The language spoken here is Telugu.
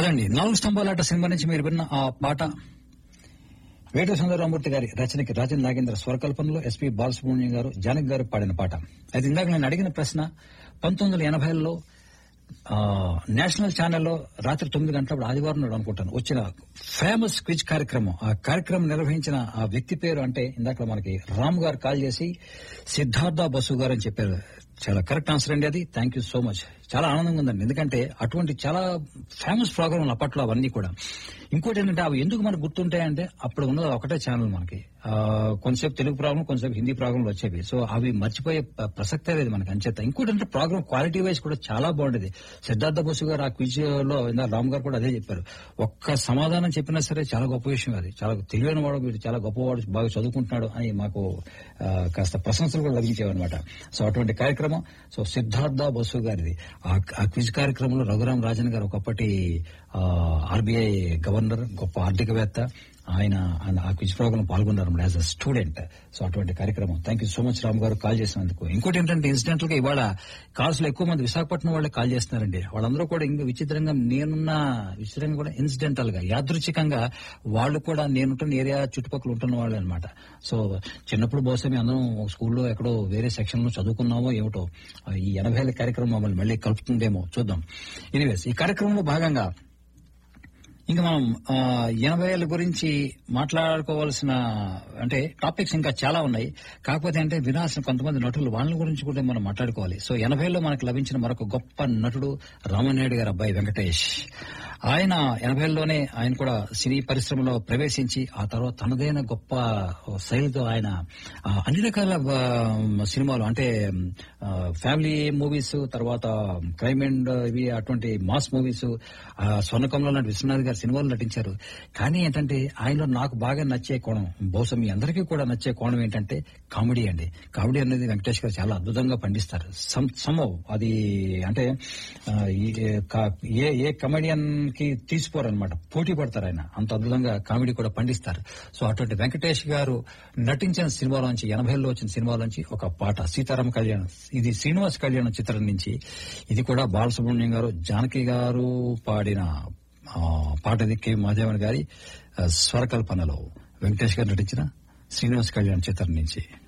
అదండి నాలుగు స్తంభాలాట సినిమా నుంచి మీరు విన్న ఆ పాట వేట సుందరరామూర్తి గారి రచనకి రాజన్ నాగేంద్ర స్వరకల్పనలో ఎస్పి బాలసుబ్రహ్మణ్యం గారు జానక్ గారు పాడిన పాట అయితే ఇందాక నేను అడిగిన ప్రశ్న పంతొమ్మిది వందల ఎనభైలో ఆ, నేషనల్ ఛానల్లో రాత్రి తొమ్మిది గంటలప్పుడు ఆదివారం నాడు అనుకుంటాను వచ్చిన ఫేమస్ క్విజ్ కార్యక్రమం ఆ కార్యక్రమం నిర్వహించిన ఆ వ్యక్తి పేరు అంటే ఇందాక మనకి రామ్ గారు కాల్ చేసి సిద్ధార్థ బసు గారు అని చెప్పారు చాలా కరెక్ట్ ఆన్సర్ అండి అది థ్యాంక్ యూ సో మచ్ చాలా ఆనందంగా ఉందండి ఎందుకంటే అటువంటి చాలా ఫేమస్ ప్రోగ్రాంలు అప్పట్లో అవన్నీ కూడా ఇంకోటి ఏంటంటే అవి ఎందుకు మనకు గుర్తుంటాయంటే అప్పుడు ఉన్నది ఒకటే ఛానల్ మనకి ఆ, కొంతసేపు తెలుగు ప్రోగ్రామ్ కొంతసేపు హిందీ ప్రోగ్రాంలు వచ్చేవి సో అవి మర్చిపోయే ప- ప్రసక్తే లేదు మనకి అంచేత ఇంకోటి అంటే ప్రోగ్రామ్ క్వాలిటీ వైజ్ కూడా చాలా బాగుండేది సిద్ధార్థ బోసు గారు ఆ క్విజ్ లో ఇందా రామ్ గారు కూడా అదే చెప్పారు ఒక్క సమాధానం చెప్పినా సరే చాలా గొప్ప విషయం అది చాలా తెలివైన వాడు వీడు చాలా గొప్పవాడు బాగా చదువుకుంటున్నాడు అని మాకు ఆ, కాస్త ప్రశంసలు కూడా లభించేవన్నమాట సో అటువంటి కార్యక్రమం సో సిద్ధార్థ బసు గారిది ఆ ఆ క్విజ్ కార్యక్రమంలో రఘురాం రాజన్ గారు ఒకప్పటి ఆర్బీఐ గవర్నర్ గొప్ప ఆర్థికవేత్త ఆయన ఆయన ఆ క్విజ్ ప్రోగ్రామ్ పాల్గొన్నారు యాజ్ అ స్టూడెంట్ సో అటువంటి కార్యక్రమం thank you so much Ram గారు కాల్ చేసినందుకు ఇంకోటి ఏంటంటే ఇన్సిడెంటల్ గా ఇవాళ కాల్స్ లో ఎక్కువ మంది విశాఖపట్నం వాళ్ళే కాల్ చేస్తున్నారండి వాళ్ళందరూ కూడా ఇంకా విచిత్రంగా నేనున్న విచిత్రంగా కూడా ఇన్సిడెంటల్ గా యాదృచ్ఛికంగా వాళ్ళు కూడా నేనుంటున్న ఏరియా చుట్టుపక్కల ఉంటున్న వాళ్ళు అనమాట సో చిన్నప్పుడు బహుశా మేము అందరం ఒక స్కూల్లో ఎక్కడో వేరే సెక్షన్ లో చదువుకున్నామో ఏమిటో ఆ, ఈ ఎనభై ఏళ్ళ కార్యక్రమం మమ్మల్ని మళ్ళీ కలుపుతుందేమో చూద్దాం ఎనీవేస్ ఈ కార్యక్రమంలో భాగంగా ఇంకా మనం ఆ, ఎనభై ఏళ్ళ గురించి మాట్లాడుకోవాల్సిన అంటే టాపిక్స్ ఇంకా చాలా ఉన్నాయి కాకపోతే అంటే వినాల్సిన కొంతమంది నటులు వాళ్ళ గురించి కూడా మనం మాట్లాడుకోవాలి సో ఎనభైలో మనకు లభించిన మరొక గొప్ప నటుడు రామనాయుడు గారి అబ్బాయి వెంకటేష్ ఆయన ఎనభైలోనే ఆయన కూడా సినీ పరిశ్రమలో ప్రవేశించి ఆ తర్వాత తనదైన గొప్ప శైలితో ఆయన ఆ, అన్ని రకాల ఆ, సినిమాలు అంటే ఆ, ఫ్యామిలీ మూవీస్ తర్వాత క్రైమ్ అండ్ ఇవి అటువంటి మాస్ మూవీస్ ఆ, స్వర్ణకంలో లాంటి విశ్వనాథ్ గారి సినిమాలు నటించారు కానీ ఏంటంటే ఆయనలో నాకు బాగా నచ్చే కోణం బహుశా మీ అందరికీ కూడా నచ్చే కోణం ఏంటంటే కామెడీ అండి కామెడీ అనేది వెంకటేష్ గారు చాలా అద్భుతంగా పండిస్తారు సమ్ సమ్హౌ అది అంటే ఆ, ఈ- కా- ఏ ఏ కమెడియన్ కి తీసిపోరనమాట పోటీ పడతారు ఆయన అంత అద్భుతంగా కామెడీ కూడా పండిస్తారు సో అటువంటి వెంకటేష్ గారు నటించిన సినిమాలోంచి ఎనభైలో వచ్చిన సినిమాలోంచి ఒక పాట సీతారామ కళ్యాణం ఇది శ్రీనివాస్ కళ్యాణం చిత్రం నుంచి ఇది కూడా బాలసుబ్రహ్మణ్యం గారు జానకి గారు పాడిన ఆ, పాట ఇది కె మాధవన్ గారి ఆ, స్వరకల్పనలో వెంకటేష్ గారు నటించిన శ్రీనివాస్ కళ్యాణ్ చిత్రం నుంచి